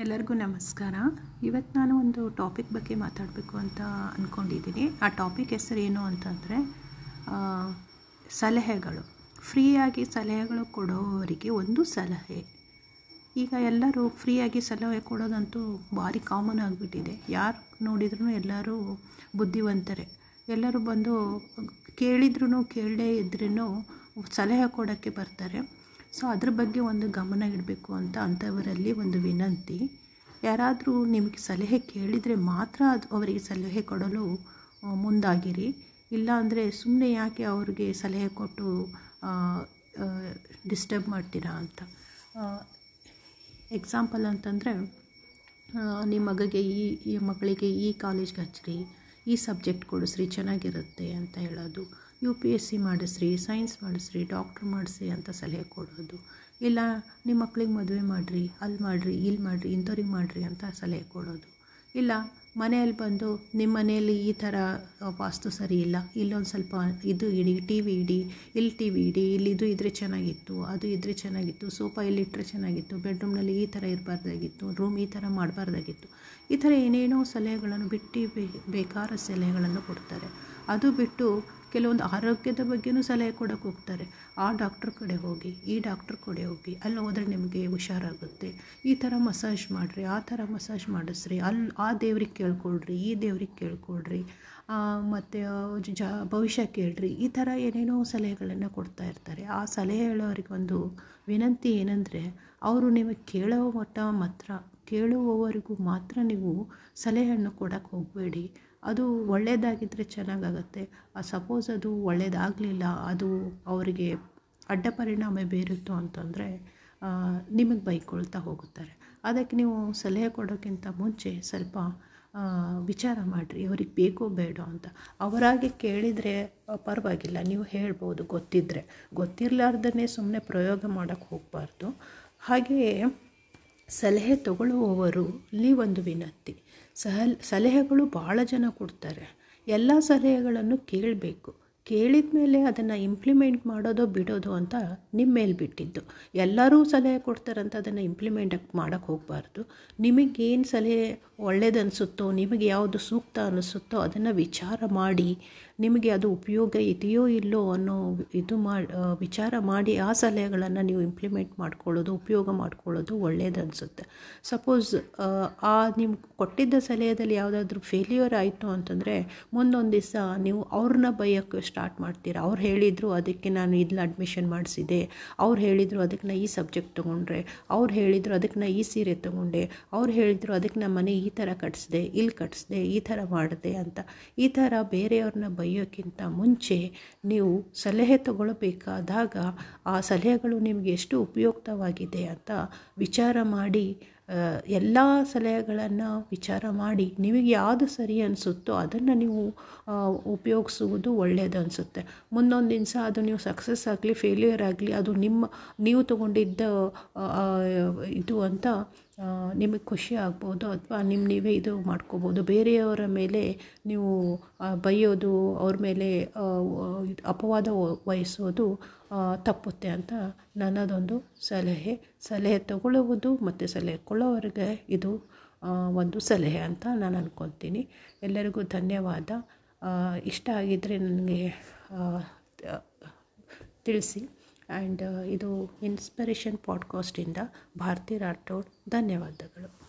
ಎಲ್ಲರಿಗೂ ನಮಸ್ಕಾರ ಇವತ್ತು ನಾನು ಒಂದು ಟಾಪಿಕ್ ಬಗ್ಗೆ ಮಾತಾಡಬೇಕು ಅಂತ ಅಂದ್ಕೊಂಡಿದ್ದೀನಿ ಆ ಟಾಪಿಕ್ ಹೆಸರು ಏನು ಅಂತಂದರೆ ಸಲಹೆಗಳು ಫ್ರೀಯಾಗಿ ಸಲಹೆಗಳು ಕೊಡೋವರಿಗೆ ಒಂದು ಸಲಹೆ ಈಗ ಎಲ್ಲರೂ ಫ್ರೀಯಾಗಿ ಸಲಹೆ ಕೊಡೋದಂತೂ ಭಾರಿ ಕಾಮನ್ ಆಗಿಬಿಟ್ಟಿದೆ ಯಾರು ನೋಡಿದ್ರೂ ಎಲ್ಲರೂ ಬುದ್ಧಿವಂತರೇ ಎಲ್ಲರೂ ಬಂದು ಕೇಳಿದ್ರೂ ಕೇಳದೇ ಇದ್ರೂ ಸಲಹೆ ಕೊಡೋಕ್ಕೆ ಬರ್ತಾರೆ ಸೊ ಅದ್ರ ಬಗ್ಗೆ ಒಂದು ಗಮನ ಇಡಬೇಕು ಅಂತ ಅಂಥವರಲ್ಲಿ ಒಂದು ವಿನಂತಿ ಯಾರಾದರೂ ನಿಮಗೆ ಸಲಹೆ ಕೇಳಿದರೆ ಮಾತ್ರ ಅದು ಅವರಿಗೆ ಸಲಹೆ ಕೊಡಲು ಮುಂದಾಗಿರಿ ಇಲ್ಲ ಅಂದರೆ ಸುಮ್ಮನೆ ಯಾಕೆ ಅವ್ರಿಗೆ ಸಲಹೆ ಕೊಟ್ಟು ಡಿಸ್ಟರ್ಬ್ ಮಾಡ್ತೀರಾ ಅಂತ ಎಕ್ಸಾಂಪಲ್ ಅಂತಂದರೆ ನಿಮ್ಮ ಮಗಗೆ ಈ ಈ ಮಕ್ಕಳಿಗೆ ಈ ಕಾಲೇಜ್ಗೆ ಹಚ್ಚಿರಿ ಈ ಸಬ್ಜೆಕ್ಟ್ ಕೊಡಿಸ್ರಿ ಚೆನ್ನಾಗಿರುತ್ತೆ ಅಂತ ಹೇಳೋದು ಯು ಪಿ ಎಸ್ ಸಿ ಮಾಡಿಸ್ರಿ ಸೈನ್ಸ್ ಮಾಡಿಸ್ರಿ ಡಾಕ್ಟ್ರ್ ಮಾಡಿಸಿ ಅಂತ ಸಲಹೆ ಕೊಡೋದು ಇಲ್ಲ ನಿಮ್ಮ ಮಕ್ಳಿಗೆ ಮದುವೆ ಮಾಡಿರಿ ಅಲ್ಲಿ ಮಾಡಿರಿ ಇಲ್ಲಿ ಮಾಡಿರಿ ಇಂಥವ್ರಿಗೆ ಮಾಡಿರಿ ಅಂತ ಸಲಹೆ ಕೊಡೋದು ಇಲ್ಲ ಮನೆಯಲ್ಲಿ ಬಂದು ನಿಮ್ಮ ಮನೆಯಲ್ಲಿ ಈ ಥರ ವಾಸ್ತು ಸರಿ ಇಲ್ಲ ಇಲ್ಲೊಂದು ಸ್ವಲ್ಪ ಇದು ಇಡಿ ಟಿ ವಿ ಇಡಿ ಇಲ್ಲಿ ಟಿ ವಿ ಇಡಿ ಇಲ್ಲಿ ಇದು ಇದ್ದರೆ ಚೆನ್ನಾಗಿತ್ತು ಅದು ಇದ್ದರೆ ಚೆನ್ನಾಗಿತ್ತು ಸೋಫಾ ಇಲ್ಲಿ ಇಟ್ಟರೆ ಚೆನ್ನಾಗಿತ್ತು ಬೆಡ್ರೂಮ್ನಲ್ಲಿ ಈ ಥರ ಇರಬಾರ್ದಾಗಿತ್ತು ರೂಮ್ ಈ ಥರ ಮಾಡಬಾರ್ದಾಗಿತ್ತು ಈ ಥರ ಏನೇನೋ ಸಲಹೆಗಳನ್ನು ಬಿಟ್ಟು ಬೇಕಾದ ಸಲಹೆಗಳನ್ನು ಕೊಡ್ತಾರೆ ಅದು ಬಿಟ್ಟು ಕೆಲವೊಂದು ಆರೋಗ್ಯದ ಬಗ್ಗೆನೂ ಸಲಹೆ ಕೊಡೋಕೆ ಹೋಗ್ತಾರೆ ಆ ಡಾಕ್ಟ್ರ್ ಕಡೆ ಹೋಗಿ ಈ ಡಾಕ್ಟ್ರ್ ಕಡೆ ಹೋಗಿ ಅಲ್ಲಿ ಹೋದರೆ ನಿಮಗೆ ಹುಷಾರಾಗುತ್ತೆ ಈ ಥರ ಮಸಾಜ್ ಮಾಡಿರಿ ಆ ಥರ ಮಸಾಜ್ ಮಾಡಿಸ್ರಿ ಅಲ್ಲಿ ಆ ದೇವ್ರಿಗೆ ಕೇಳ್ಕೊಳ್ರಿ ಈ ದೇವ್ರಿಗೆ ಕೇಳ್ಕೊಳ್ರಿ ಮತ್ತು ಜ ಭವಿಷ್ಯ ಕೇಳ್ರಿ ಈ ಥರ ಏನೇನೋ ಸಲಹೆಗಳನ್ನು ಕೊಡ್ತಾ ಇರ್ತಾರೆ ಆ ಸಲಹೆ ಹೇಳೋರಿಗೊಂದು ವಿನಂತಿ ಏನಂದರೆ ಅವರು ನಿಮಗೆ ಕೇಳೋ ಮಟ್ಟ ಮಾತ್ರ ಕೇಳುವವರಿಗೂ ಮಾತ್ರ ನೀವು ಸಲಹೆಯನ್ನು ಕೊಡೋಕ್ಕೆ ಹೋಗಬೇಡಿ ಅದು ಒಳ್ಳೆಯದಾಗಿದ್ದರೆ ಚೆನ್ನಾಗಾಗತ್ತೆ ಸಪೋಸ್ ಅದು ಒಳ್ಳೆಯದಾಗಲಿಲ್ಲ ಅದು ಅವರಿಗೆ ಅಡ್ಡ ಪರಿಣಾಮ ಬೀರುತ್ತೋ ಅಂತಂದರೆ ನಿಮಗೆ ಬೈಕೊಳ್ತಾ ಹೋಗುತ್ತಾರೆ ಅದಕ್ಕೆ ನೀವು ಸಲಹೆ ಕೊಡೋಕ್ಕಿಂತ ಮುಂಚೆ ಸ್ವಲ್ಪ ವಿಚಾರ ಮಾಡಿರಿ ಅವ್ರಿಗೆ ಬೇಕೋ ಬೇಡೋ ಅಂತ ಅವರಾಗೆ ಕೇಳಿದರೆ ಪರವಾಗಿಲ್ಲ ನೀವು ಹೇಳ್ಬೋದು ಗೊತ್ತಿದ್ದರೆ ಗೊತ್ತಿರಲಾರ್ದೇ ಸುಮ್ಮನೆ ಪ್ರಯೋಗ ಮಾಡೋಕ್ಕೆ ಹೋಗಬಾರ್ದು ಹಾಗೆಯೇ ಸಲಹೆ ತಗೊಳ್ಳುವವರು ಇಲ್ಲಿ ಒಂದು ವಿನಂತಿ ಸಹಲ್ ಸಲಹೆಗಳು ಭಾಳ ಜನ ಕೊಡ್ತಾರೆ ಎಲ್ಲ ಸಲಹೆಗಳನ್ನು ಕೇಳಬೇಕು ಕೇಳಿದ ಮೇಲೆ ಅದನ್ನು ಇಂಪ್ಲಿಮೆಂಟ್ ಮಾಡೋದೋ ಬಿಡೋದು ಅಂತ ನಿಮ್ಮ ಮೇಲೆ ಬಿಟ್ಟಿದ್ದು ಎಲ್ಲರೂ ಸಲಹೆ ಕೊಡ್ತಾರಂತ ಅದನ್ನು ಇಂಪ್ಲಿಮೆಂಟ್ ಮಾಡೋಕ್ಕೆ ಹೋಗಬಾರ್ದು ನಿಮಗೇನು ಸಲಹೆ ಒಳ್ಳೇದನ್ನಿಸುತ್ತೋ ನಿಮಗೆ ಯಾವುದು ಸೂಕ್ತ ಅನ್ನಿಸುತ್ತೋ ಅದನ್ನು ವಿಚಾರ ಮಾಡಿ ನಿಮಗೆ ಅದು ಉಪಯೋಗ ಇದೆಯೋ ಇಲ್ಲೋ ಅನ್ನೋ ಇದು ಮಾಡಿ ವಿಚಾರ ಮಾಡಿ ಆ ಸಲಹೆಗಳನ್ನು ನೀವು ಇಂಪ್ಲಿಮೆಂಟ್ ಮಾಡ್ಕೊಳ್ಳೋದು ಉಪಯೋಗ ಮಾಡ್ಕೊಳ್ಳೋದು ಒಳ್ಳೇದು ಅನಿಸುತ್ತೆ ಸಪೋಸ್ ಆ ನೀವು ಕೊಟ್ಟಿದ್ದ ಸಲಹೆಯಲ್ಲಿ ಯಾವುದಾದ್ರೂ ಫೇಲ್ಯೂರ್ ಆಯಿತು ಅಂತಂದರೆ ಮುಂದೊಂದು ದಿವಸ ನೀವು ಅವ್ರನ್ನ ಬೈಯೋಕ್ಕೆ ಸ್ಟಾರ್ಟ್ ಮಾಡ್ತೀರಾ ಅವ್ರು ಹೇಳಿದರು ಅದಕ್ಕೆ ನಾನು ಇಲ್ಲಿ ಅಡ್ಮಿಷನ್ ಮಾಡಿಸಿದೆ ಅವ್ರು ಹೇಳಿದರು ಅದಕ್ಕೆ ನಾ ಈ ಸಬ್ಜೆಕ್ಟ್ ತೊಗೊಂಡ್ರೆ ಅವ್ರು ಹೇಳಿದರು ಅದಕ್ಕೆ ನಾ ಈ ಸೀರೆ ತೊಗೊಂಡೆ ಅವ್ರು ಹೇಳಿದರು ಅದಕ್ಕೆ ನಮ್ಮ ಮನೆ ಈ ಥರ ಕಟ್ಸಿದೆ ಇಲ್ಲಿ ಕಟ್ಸಿದೆ ಈ ಥರ ಮಾಡಿದೆ ಅಂತ ಈ ಥರ ಬೇರೆಯವ್ರನ್ನ ಬೈಯೋಕ್ಕಿಂತ ಮುಂಚೆ ನೀವು ಸಲಹೆ ತಗೊಳ್ಬೇಕಾದಾಗ ಆ ಸಲಹೆಗಳು ನಿಮಗೆ ಎಷ್ಟು ಉಪಯುಕ್ತವಾಗಿದೆ ಅಂತ ವಿಚಾರ ಮಾಡಿ ಎಲ್ಲ ಸಲಹೆಗಳನ್ನು ವಿಚಾರ ಮಾಡಿ ನಿಮಗೆ ಯಾವುದು ಸರಿ ಅನಿಸುತ್ತೋ ಅದನ್ನು ನೀವು ಉಪಯೋಗಿಸುವುದು ಒಳ್ಳೆಯದು ಅನಿಸುತ್ತೆ ಮುಂದೊಂದು ದಿವಸ ಅದು ನೀವು ಸಕ್ಸಸ್ ಆಗಲಿ ಫೇಲ್ಯೂರ್ ಆಗಲಿ ಅದು ನಿಮ್ಮ ನೀವು ತಗೊಂಡಿದ್ದ ಇದು ಅಂತ ನಿಮಗೆ ಖುಷಿ ಆಗ್ಬೋದು ಅಥವಾ ನಿಮ್ಮ ನೀವೇ ಇದು ಮಾಡ್ಕೋಬೋದು ಬೇರೆಯವರ ಮೇಲೆ ನೀವು ಬೈಯೋದು ಅವ್ರ ಮೇಲೆ ಅಪವಾದ ವಹಿಸೋದು ತಪ್ಪುತ್ತೆ ಅಂತ ನನ್ನದೊಂದು ಸಲಹೆ ಸಲಹೆ ತಗೊಳ್ಳುವುದು ಮತ್ತು ಸಲಹೆ ಕೊಳ್ಳೋವರೆಗೆ ಇದು ಒಂದು ಸಲಹೆ ಅಂತ ನಾನು ಅಂದ್ಕೊತೀನಿ ಎಲ್ಲರಿಗೂ ಧನ್ಯವಾದ ಇಷ್ಟ ಆಗಿದ್ದರೆ ನನಗೆ ತಿಳಿಸಿ ಆ್ಯಂಡ್ ಇದು ಇನ್ಸ್ಪಿರೇಷನ್ ಪಾಡ್ಕಾಸ್ಟಿಂದ ಭಾರತಿ ರಾಠೋಡ್ ಧನ್ಯವಾದಗಳು